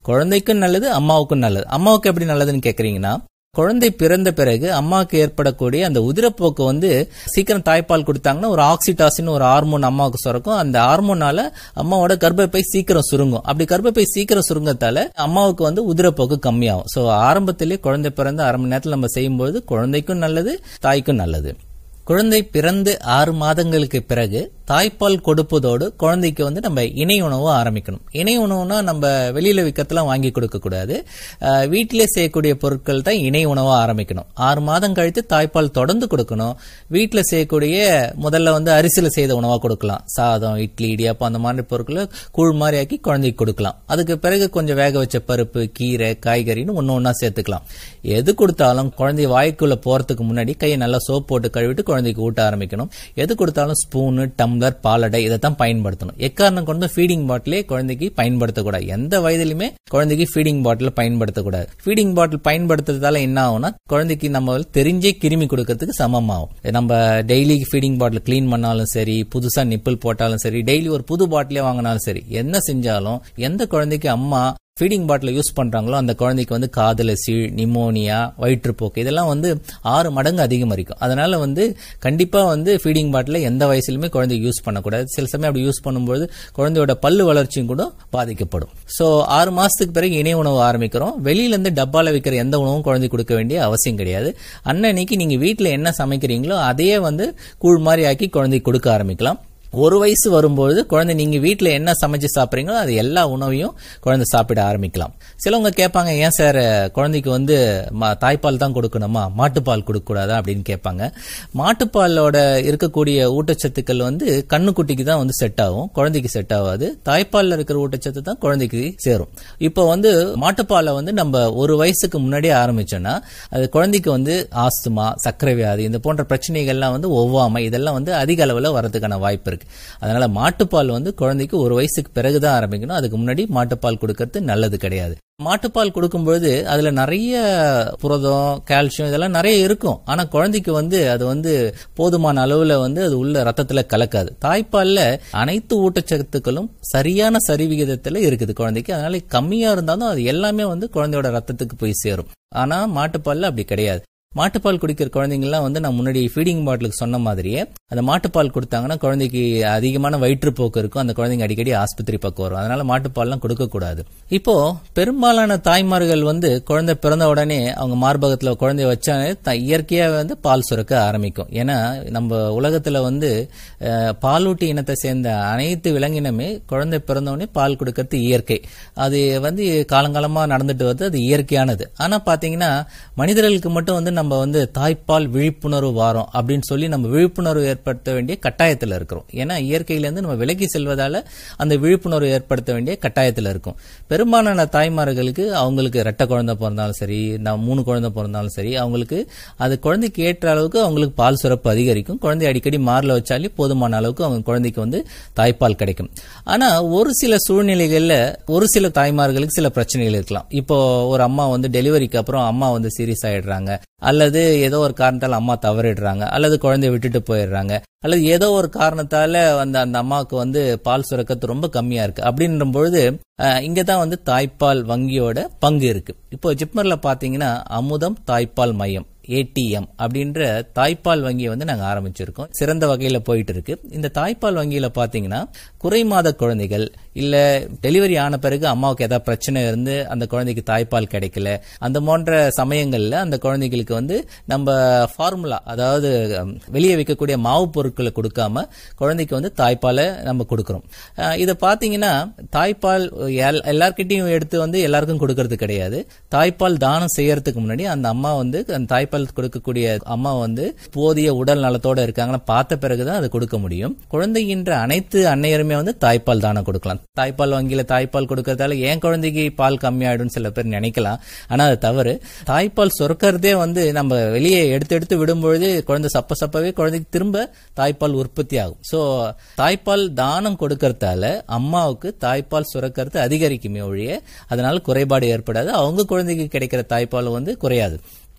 குழந்தைக்கும் நல்லது அம்மாவுக்கும் நல்லது அம்மாவுக்கு எப்படி நல்லதுன்னு கேக்குறீங்கன்னா குழந்தை பிறந்த பிறகு அம்மாவுக்கு ஏற்படக்கூடிய அந்த உதிரப்போக்கு வந்து சீக்கிரம் தாய்ப்பால் கொடுத்தாங்கன்னா ஒரு ஆக்சிடாசின் ஒரு ஹார்மோன் அம்மாவுக்கு சுரக்கும் அந்த ஹார்மோனால அம்மாவோட கர்ப்பப்பை சீக்கிரம் சுருங்கும் அப்படி கர்ப்பப்பை சீக்கிரம் சுருங்கத்தால அம்மாவுக்கு வந்து உதிரப்போக்கு கம்மியாகும் சோ ஆரம்பத்திலேயே குழந்தை பிறந்த அரை மணி நேரத்தில் நம்ம செய்யும்போது குழந்தைக்கும் நல்லது தாய்க்கும் நல்லது குழந்தை பிறந்து ஆறு மாதங்களுக்கு பிறகு தாய்ப்பால் கொடுப்பதோடு குழந்தைக்கு வந்து நம்ம இணை உணவு ஆரம்பிக்கணும் இணை உணவுனா நம்ம வெளியில விற்கிறதுலாம் வாங்கி கொடுக்க கூடாது அஹ், வீட்டிலே செய்யக்கூடிய பொருட்கள் தான் இணை உணவா ஆரம்பிக்கணும் ஆறு மாதம் கழித்து தாய்ப்பால் தொடர்ந்து கொடுக்கணும் வீட்டில் செய்யக்கூடிய முதல்ல வந்து அரிசியில் செய்த உணவா கொடுக்கலாம் சாதம் இட்லி இடியாப்பம் அந்த மாதிரி பொருட்களை கூழ் மாதிரி ஆக்கி குழந்தைக்கு கொடுக்கலாம் அதுக்கு பிறகு கொஞ்சம் வேக வச்ச பருப்பு கீரை காய்கறின்னு ஒன்று ஒன்றா சேர்த்துக்கலாம் எது கொடுத்தாலும் குழந்தை வாய்க்குள்ள போறதுக்கு முன்னாடி கையை நல்லா சோப் போட்டு கழுவிட்டு குழந்தைக்கு ஊட்ட ஆரம்பிக்கணும் எது கொடுத்தாலும் ஸ்பூனு டம்ளர் பாலடை இதை தான் பயன்படுத்தணும் எக்காரணம் கொண்டு ஃபீடிங் பாட்டிலே குழந்தைக்கு பயன்படுத்தக்கூடாது எந்த வயதிலுமே குழந்தைக்கு ஃபீடிங் பாட்டில் பயன்படுத்தக்கூடாது ஃபீடிங் பாட்டில் பயன்படுத்துறதால என்ன ஆகும்னா குழந்தைக்கு நம்ம தெரிஞ்சே கிருமி கொடுக்கறதுக்கு சமமாகும் நம்ம டெய்லி ஃபீடிங் பாட்டில் க்ளீன் பண்ணாலும் சரி புதுசா நிப்பிள் போட்டாலும் சரி டெய்லி ஒரு புது பாட்டிலே வாங்கினாலும் சரி என்ன செஞ்சாலும் எந்த குழந்தைக்கு அம்மா ஃபீடிங் பாட்டில் யூஸ் பண்றாங்களோ அந்த குழந்தைக்கு வந்து காதல சீழ் நிமோனியா வயிற்றுப்போக்கு இதெல்லாம் வந்து ஆறு மடங்கு அதிகமரிக்கும் அதனால வந்து கண்டிப்பா வந்து ஃபீடிங் பாட்டில் எந்த வயசுலயுமே குழந்தை யூஸ் பண்ணக்கூடாது சில சமயம் அப்படி யூஸ் பண்ணும்போது குழந்தையோட பல்லு வளர்ச்சியும் கூட பாதிக்கப்படும் சோ ஆறு மாசத்துக்கு பிறகு இணை உணவு ஆரம்பிக்கிறோம் வெளியில இருந்து டப்பால விற்கிற எந்த உணவும் குழந்தை கொடுக்க வேண்டிய அவசியம் கிடையாது அன்னன்னைக்கு நீங்க வீட்டில் என்ன சமைக்கிறீங்களோ அதையே வந்து கூழ் மாதிரி ஆக்கி குழந்தைக்கு கொடுக்க ஆரம்பிக்கலாம் ஒரு வயசு வரும்பொழுது குழந்தை நீங்க வீட்ல என்ன சமைச்சு சாப்பிடுறீங்களோ அது எல்லா உணவையும் குழந்தை சாப்பிட ஆரம்பிக்கலாம் சிலவங்க கேட்பாங்க ஏன் சார் குழந்தைக்கு வந்து ம- தாய்ப்பால் தான் கொடுக்கணுமா மாட்டுப்பால் கொடுக்க கூடாதா அப்படின்னு கேட்பாங்க மாட்டுப்பாலோட இருக்கக்கூடிய ஊட்டச்சத்துக்கள் வந்து கண்ணுக்குட்டிக்கு தான் வந்து செட் ஆகும் குழந்தைக்கு செட் ஆகாது தாய்ப்பால்ல இருக்கிற ஊட்டச்சத்து தான் குழந்தைக்கு சேரும் இப்போ வந்து மாட்டுப்பாலை வந்து நம்ம ஒரு வயசுக்கு முன்னாடியே ஆரம்பிச்சோம்னா அது குழந்தைக்கு வந்து ஆஸ்துமா சர்க்கரை வியாதி இந்த போன்ற பிரச்சனைகள்லாம் வந்து ஒவ்வாமை இதெல்லாம் வந்து அதிக அளவில் வரதுக்கான வாய்ப்பு இருக்கு அதனால மாட்டுப்பால் வந்து குழந்தைக்கு ஒரு வயசுக்கு பிறகுதான் ஆரம்பிக்கணும் அதுக்கு முன்னாடி மாட்டுப்பால் கொடுக்கறது நல்லது கிடையாது மாட்டுப்பால் கொடுக்கும்பொழுது அதுல நிறைய புரதம் கால்சியம் இதெல்லாம் நிறைய இருக்கும் ஆனா குழந்தைக்கு வந்து அது வந்து போதுமான அளவுல வந்து அது உள்ள ரத்தத்துல கலக்காது தாய்ப்பால்ல அனைத்து ஊட்டச்சத்துக்களும் சரியான சரிவிகிதத்துல இருக்குது குழந்தைக்கு அதனால கம்மியா இருந்தாலும் அது எல்லாமே வந்து குழந்தையோட ரத்தத்துக்கு போய் சேரும் ஆனா மாட்டுப்பால்ல அப்படி கிடையாது மாட்டுப்பால் குடிக்கிற குழந்தைங்கலாம் வந்து நான் முன்னாடி ஃபீடிங் பாட்டிலுக்கு சொன்ன மாதிரியே அந்த மாட்டுப்பால் கொடுத்தாங்கன்னா குழந்தைக்கு அதிகமான வயிற்றுப்போக்கு இருக்கும் அந்த குழந்தைங்க அடிக்கடி ஆஸ்பத்திரி பக்கம் வரும் அதனால மாட்டுப்பால்லாம் கொடுக்கக்கூடாது இப்போ பெரும்பாலான தாய்மார்கள் வந்து குழந்தை பிறந்த உடனே அவங்க மார்பகத்துல குழந்தைய வச்சாலே த- இயற்கையாவே வந்து பால் சுரக்க ஆரம்பிக்கும் ஏன்னா நம்ம உலகத்துல வந்து அஹ், பாலூட்டி இனத்தை சேர்ந்த அனைத்து விலங்கினமே குழந்தை பிறந்த உடனே பால் கொடுக்கறது இயற்கை அது வந்து காலங்காலமா நடந்துட்டு வருது அது இயற்கையானது ஆனா பாத்தீங்கன்னா மனிதர்களுக்கு மட்டும் வந்து நம்ம வந்து தாய்ப்பால் விழிப்புணர்வு வாரம் அப்படின்னு சொல்லி நம்ம விழிப்புணர்வு ஏற்படுத்த வேண்டிய கட்டாயத்துல இருக்கிறோம் ஏன்னா இயற்கையில இருந்து நம்ம விலகி செல்வதால அந்த விழிப்புணர்வு ஏற்படுத்த வேண்டிய கட்டாயத்துல இருக்கும் பெரும்பாலான தாய்மார்களுக்கு அவங்களுக்கு ரெட்டை குழந்தை பிறந்தாலும் சரி நான் மூணு குழந்தை பிறந்தாலும் சரி அவங்களுக்கு அது குழந்தைக்கு ஏற்ற அளவுக்கு அவங்களுக்கு பால் சுரப்பு அதிகரிக்கும் குழந்தை அடிக்கடி மார்ல வச்சாலே போதுமான அளவுக்கு அவங்க குழந்தைக்கு வந்து தாய்ப்பால் கிடைக்கும் ஆனா ஒரு சில சூழ்நிலைகள்ல ஒரு சில தாய்மார்களுக்கு சில பிரச்சனைகள் இருக்கலாம் இப்போ ஒரு அம்மா வந்து டெலிவரிக்கு அப்புறம் அம்மா வந்து சீரியஸ் ஆயிடுறாங்க அல்லது ஏதோ ஒரு காரணத்தால் அம்மா தவறிடுறாங்க அல்லது குழந்தைய விட்டுட்டு போயிடுறாங்க அல்லது ஏதோ ஒரு காரணத்தால அந்த அந்த அம்மாவுக்கு வந்து பால் சுரக்கத்து ரொம்ப கம்மியா இருக்கு அப்படின்ற பொழுது இங்க தான் வந்து தாய்ப்பால் வங்கியோட பங்கு இருக்கு இப்போ ஜிப்மர்ல பாத்தீங்கன்னா அமுதம் தாய்ப்பால் மையம் ஏடிஎம் அப்படின்ற தாய்ப்பால் வங்கியை வந்து நாங்க ஆரம்பிச்சிருக்கோம் சிறந்த வகையில போயிட்டு இருக்கு இந்த தாய்ப்பால் வங்கியில பாத்தீங்கன்னா குறை மாத குழந்தைகள் இல்ல டெலிவரி ஆன பிறகு அம்மாவுக்கு ஏதாவது பிரச்சனை இருந்து அந்த குழந்தைக்கு தாய்ப்பால் கிடைக்கல அந்த போன்ற சமயங்கள்ல அந்த குழந்தைகளுக்கு வந்து நம்ம ஃபார்முலா அதாவது ஹம், வெளியே விற்கக்கூடிய மாவு பொருட்களை கொடுக்காம குழந்தைக்கு வந்து தாய்ப்பாலை நம்ம கொடுக்கிறோம் அஹ், இதை பாத்தீங்கன்னா தாய்ப்பால் எல்- எல்லார்கிட்டயும் எடுத்து வந்து எல்லாருக்கும் கொடுக்கறது கிடையாது தாய்ப்பால் தானம் செய்யறதுக்கு முன்னாடி அந்த அம்மா வந்து அந்த தாய்ப்பால் கொடுக்கக்கூடிய அம்மா வந்து போதிய உடல் நலத்தோட இருக்காங்கன்னா பார்த்த பிறகுதான் அதை கொடுக்க முடியும் குழந்தைகின்ற அனைத்து அன்னையருமே வந்து தாய்ப்பால் தானம் கொடுக்கலாம் தாய்ப்பால் வங்கியில தாய்ப்பால் கொடுக்கறதால ஏன் குழந்தைக்கு பால் கம்மியாயிடும் சில பேர் நினைக்கலாம் ஆனா அது தவறு தாய்ப்பால் சுரக்கிறதே வந்து நம்ம வெளியே எடுத்து எடுத்து விடும்பொழுது குழந்தை சப்ப சப்பவே குழந்தைக்கு திரும்ப தாய்ப்பால் உற்பத்தி ஆகும் சோ தாய்ப்பால் தானம் கொடுக்கறதால அம்மாவுக்கு தாய்ப்பால் சுரக்கிறது அதிகரிக்குமே ஒழிய அதனால குறைபாடு ஏற்படாது அவங்க குழந்தைக்கு கிடைக்கிற தாய்ப்பால் வந்து குறையாது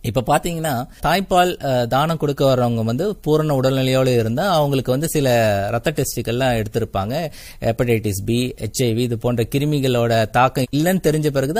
இப்ப பாத்தீங்கன்னா தாய்ப்பால் அஹ், தானம் கொடுக்க வர்றவங்க வந்து பூரண உடல்நிலையோடு இருந்தா அவங்களுக்கு வந்து சில ரத்த டெஸ்டுகள்லாம் எடுத்திருப்பாங்க ஹெப்படைட்டிஸ் பி ஹெச்ஐவி இது போன்ற கிருமிகளோட தாக்கம் இல்லைன்னு தெரிஞ்ச பிறகுதான்